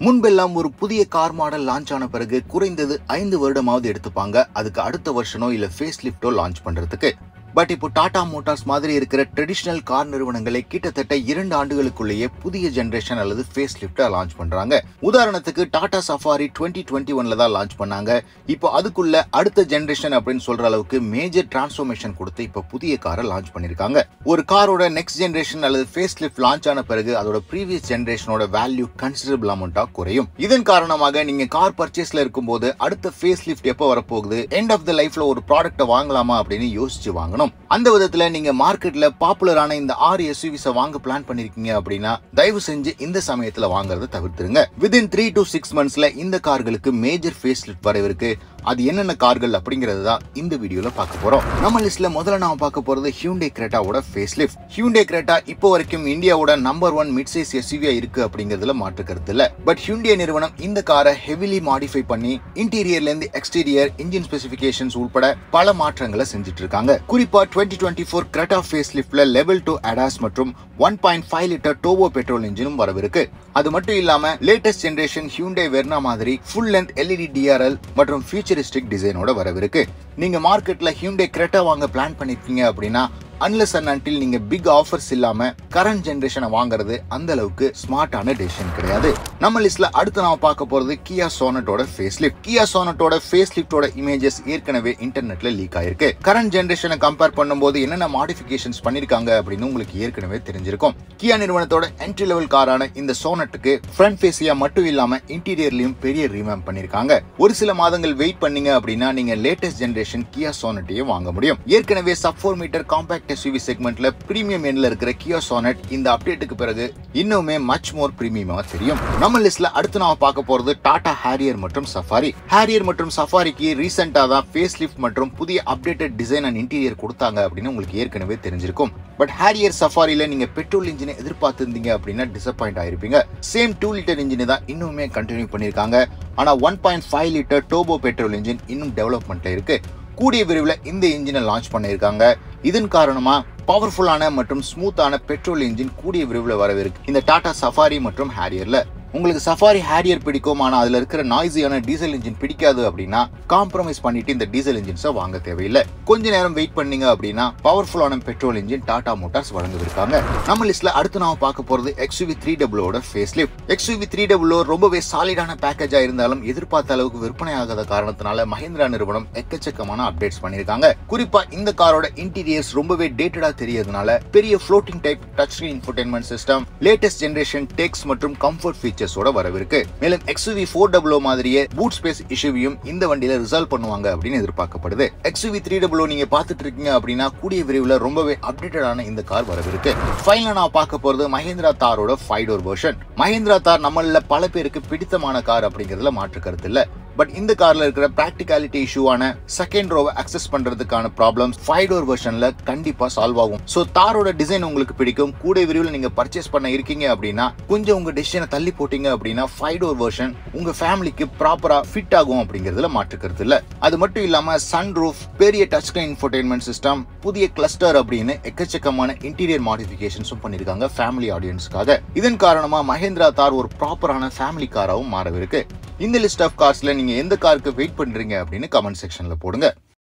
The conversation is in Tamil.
முன்பெல்லாம் ஒரு புதிய கார் மாடல் லான்ச் ஆன பிறகு குறைந்தது ஐந்து வருடமாவது எடுத்துப்பாங்க அதுக்கு அடுத்த வருஷனோ இல்ல ஃபேஸ் லிஃப்டோ லான்ச் பண்றதுக்கு பட் இப்போ டாடா மோட்டார்ஸ் மாதிரி இருக்கிற ட்ரெடிஷனல் கார் நிறுவனங்களை கிட்டத்தட்ட இரண்டு ஆண்டுகளுக்குள்ளேயே புதிய ஜெனரேஷன் அல்லது ஃபேஸ் லிஃப்டை லான்ச் பண்றாங்க உதாரணத்துக்கு டாடா சஃபாரி டுவெண்ட்டி டுவெண்ட்டி ஒன்ல தான் லான்ச் பண்ணாங்க இப்போ அதுக்குள்ள அடுத்த ஜெனரேஷன் அப்படின்னு சொல்ற அளவுக்கு மேஜர் டிரான்ஸ்ஃபர்மேஷன் கொடுத்து இப்போ புதிய காரை லான்ச் பண்ணிருக்காங்க ஒரு காரோட நெக்ஸ்ட் ஜெனரேஷன் அல்லது ஃபேஸ் லிஃப்ட் லான்ச் ஆன பிறகு அதோட ப்ரீவியஸ் ஜெனரேஷனோட வேல்யூ கன்சிடரபிள் அமௌண்டா குறையும் இதன் காரணமாக நீங்க கார் பர்ச்சேஸ்ல இருக்கும்போது அடுத்த ஃபேஸ் லிஃப்ட் எப்போ வரப்போகுது எண்ட் ஆஃப் த லைஃப்ல ஒரு ப்ராடக்ட்டை வாங்கலாமா அப்படின்னு யோசிச்சு வாங்கணும் அந்த விதத்துல நீங்க மார்க்கெட்ல பாப்புலரான இந்த ஆறு எஸ்யூவிஸ வாங்க பிளான் பண்ணிருக்கீங்க அப்படின்னா தயவு செஞ்சு இந்த சமயத்துல வாங்குறத தவிர்த்துருங்க வித்தின் த்ரீ டு சிக்ஸ் மந்த்ஸ்ல இந்த கார்களுக்கு மேஜர் ஃபேஸ் லிஃப்ட் வரவிருக்கு அது என்னென்ன கார்கள் அப்படிங்கறது தான் இந்த வீடியோல பார்க்க போறோம் நம்ம லிஸ்ட்ல முதல்ல நாம பார்க்க போறது ஹியூண்டே கிரேட்டாவோட ஃபேஸ் லிஃப்ட் ஹியூண்டே கிரேட்டா இப்போ வரைக்கும் இந்தியாவோட நம்பர் ஒன் மிட் சைஸ் எஸ்யூவியா இருக்கு அப்படிங்கறதுல மாற்று கருத்து இல்ல பட் ஹியூண்டே நிறுவனம் இந்த காரை ஹெவிலி மாடிஃபை பண்ணி இன்டீரியர்ல இருந்து எக்ஸ்டீரியர் இன்ஜின் ஸ்பெசிபிகேஷன்ஸ் உட்பட பல மாற்றங்களை செஞ்சுட்டு இருக்காங்க குறிப்பா twenty twenty four Creta face லிஃப்ட்ல லெவல் டூ அடாஸ் மற்றும் one point five litre turbo petrol இன்ஜினும் வரவிருக்கு அது மட்டும் இல்லாம லேட்டஸ்ட் ஜெனரேஷன் ஹியூண்டே வெர்னா மாதிரி ஃபுல் லென்த் எல்இடி டிஆர்எல் மற்றும் ஃபியூச்சரிஸ்டிக் டிசைனோட வரவிருக்கு நீங்க மார்க்கெட்ல ஹியூண்டே கிரெட்டா வாங்க பிளான் பண்ணிருக்கீங்க அப்படின்னா அன்லெஸ் அண்ட் அன்டில் நீங்க பிக் ஆஃபர்ஸ் இல்லாம கரண்ட் ஜெனரேஷனை வாங்குறது அந்த அளவுக்கு ஸ்மார்ட்டான டெசிஷன் கிடையாது நம்ம லிஸ்ட்ல அடுத்து நாம பார்க்க போறது கியா சோனட்டோட ஃபேஸ் லிஃப்ட் கியா சோனட்டோட ஃபேஸ் லிஃப்டோட இமேஜஸ் ஏற்கனவே இன்டர்நெட்ல லீக் ஆயிருக்கு கரண்ட் ஜெனரேஷனை கம்பேர் பண்ணும்போது என்னென்ன மாடிஃபிகேஷன்ஸ் பண்ணிருக்காங்க அப்படின்னு உங்களுக்கு ஏற்கனவே தெரிஞ்சிருக்கும் கியா நிறுவனத்தோட என்ட்ரி லெவல் காரான இந்த சோனட்டுக்கு ஃப்ரண்ட் ஃபேஸியா மட்டும் இல்லாம இன்டீரியர்லயும் பெரிய ரீமேம் பண்ணிருக்காங்க ஒரு சில மாதங்கள் வெயிட் பண்ணீங்க அப்படின்னா நீங்க லேட்டஸ்ட் ஜெனரேஷன் கியா சோனட்டையும் வாங்க முடியும் ஏற்கனவே sub four metre compact SUV செக்மெண்ட்ல பிரீமியம் எண்ட்ல இருக்கிற கியா சோனட் இந்த அப்டேட்டுக்கு பிறகு இன்னுமே மச் மோர் பிரீமியமா தெரியும் நம்ம லிஸ்ட்ல அடுத்து நாம பார்க்க போறது டாடா ஹேரியர் மற்றும் சஃபாரி ஹேரியர் மற்றும் சஃபாரிக்கு ரீசெண்டா தான் ஃபேஸ் லிஃப்ட் மற்றும் புதிய அப்டேட்டட் டிசைன் அண்ட் இன்டீரியர் கொடுத்தாங்க அப்படின்னு உங்களுக்கு ஏற்கனவே தெரிஞ்சிருக்கும் பட் ஹேரியர் சஃபாரில நீங்க பெட்ரோல் இன்ஜினை எதிர்பார்த்திருந்தீங்க அப்படின்னா டிசப்பாயிண்ட் ஆயிருப்பீங்க சேம் டூ லிட்டர் இன்ஜினை தான் இன்னுமே கண்டினியூ பண்ணிருக்காங்க ஆனா one point five litre turbo petrol engine இன்னும் டெவலப்மெண்ட்ல இருக்கு கூடிய விரைவில் இந்த இன்ஜினை லான்ச் பண்ணியிருக்காங்க இதன் காரணமா பவர்ஃபுல்லான மற்றும் ஸ்மூத்தான பெட்ரோல் இன்ஜின் கூடிய விரைவில் வரவிருக்கு இந்த டாடா சஃபாரி மற்றும் ஹேரியர்ல உங்களுக்கு சஃபாரி ஹேரியர் பிடிக்கும் ஆனால் அதில் இருக்கிற நாய்ஸியான டீசல் இன்ஜின் பிடிக்காது அப்படின்னா காம்ப்ரமைஸ் பண்ணிட்டு இந்த டீசல் இன்ஜின்ஸை வாங்க தேவையில்லை கொஞ்ச நேரம் வெயிட் பண்ணீங்க அப்படின்னா பவர்ஃபுல்லான பெட்ரோல் இன்ஜின் டாடா மோட்டார்ஸ் வழங்கவிருக்காங்க நம்ம லிஸ்ட்ல அடுத்து நாம பார்க்க போறது எக்ஸ்யூவி த்ரீ டபுளோட face lift XUV three double o ரொம்பவே சாலிடான பேக்கேஜா இருந்தாலும் எதிர்பார்த்த அளவுக்கு விற்பனை ஆகாத காரணத்தினால மஹிந்திரா நிறுவனம் எக்கச்சக்கமான அப்டேட்ஸ் பண்ணிருக்காங்க குறிப்பா இந்த காரோட இன்டீரியர்ஸ் ரொம்பவே டேட்டடா தெரியறதுனால பெரிய floating type touch screen infotainment system latest generation techs மற்றும் கம்ஃபர்ட் ஃபீச்சர்ஸோட வரவிருக்கு மேலும் எக்ஸ்யூவி ஃபோர் டபுளோ மாதிரியே பூட் ஸ்பேஸ் இஷ்யூவையும் இந்த வண்டியில ரிசால்வ் பண்ணுவாங்க அப்படின்னு எதிர்பார்க்கப்படுது எக்ஸ்யூவி த்ரீ டபுளோ நீங்க பார்த்துட்டு இருக்கீங்க அப்படின்னா கூடிய விரைவில் ரொம்பவே அப்டேட்டடான இந்த கார் வரவிருக்கு ஃபைனலா நான் பார்க்க போறது மஹேந்திரா தாரோட five door version Mahindra Thar நம்மள பல பேருக்கு பிடித்தமான கார் அப்படிங்கிறதுல மாற்று கருத்து இல்ல பட் இந்த கார்ல இருக்கிற பிராக்டிகாலிட்டி இஷ்யூவான செகண்ட் ரோவை அக்சஸ் பண்றதுக்கான ப்ராப்ளம்ஸ் ஃபைவ் டோர் வெர்ஷன்ல கண்டிப்பா சால்வ் ஆகும் ஸோ தாரோட டிசைன் உங்களுக்கு பிடிக்கும் கூட விரைவில் நீங்க பர்ச்சேஸ் பண்ண இருக்கீங்க அப்படின்னா கொஞ்சம் உங்க டிசிஷனை தள்ளி போட்டீங்க அப்படின்னா ஃபைவ் டோர் வெர்ஷன் உங்க ஃபேமிலிக்கு ப்ராப்பரா ஃபிட் ஆகும் அப்படிங்கிறதுல மாற்றுக்கிறது இல்ல அது மட்டும் இல்லாம சன் ரூஃப் பெரிய டச் ஸ்கிரீன் இன்ஃபோடைன்மெண்ட் சிஸ்டம் புதிய கிளஸ்டர் அப்படின்னு எக்கச்சக்கமான இன்டீரியர் மாடிஃபிகேஷன்ஸும் பண்ணிருக்காங்க ஃபேமிலி ஆடியன்ஸ்க்காக இதன் காரணமா மஹேந்திரா தார் ஒரு ப்ராப்பரான ஃபேமிலி காராகவும் மாறவிருக்கு இந்த லிஸ்ட் ஆஃப் கார்ஸ்ல நீங்க எந்த காருக்கு வெயிட் பண்றீங்க அப்படின்னு கமெண்ட் செக்ஷன்ல போடுங்க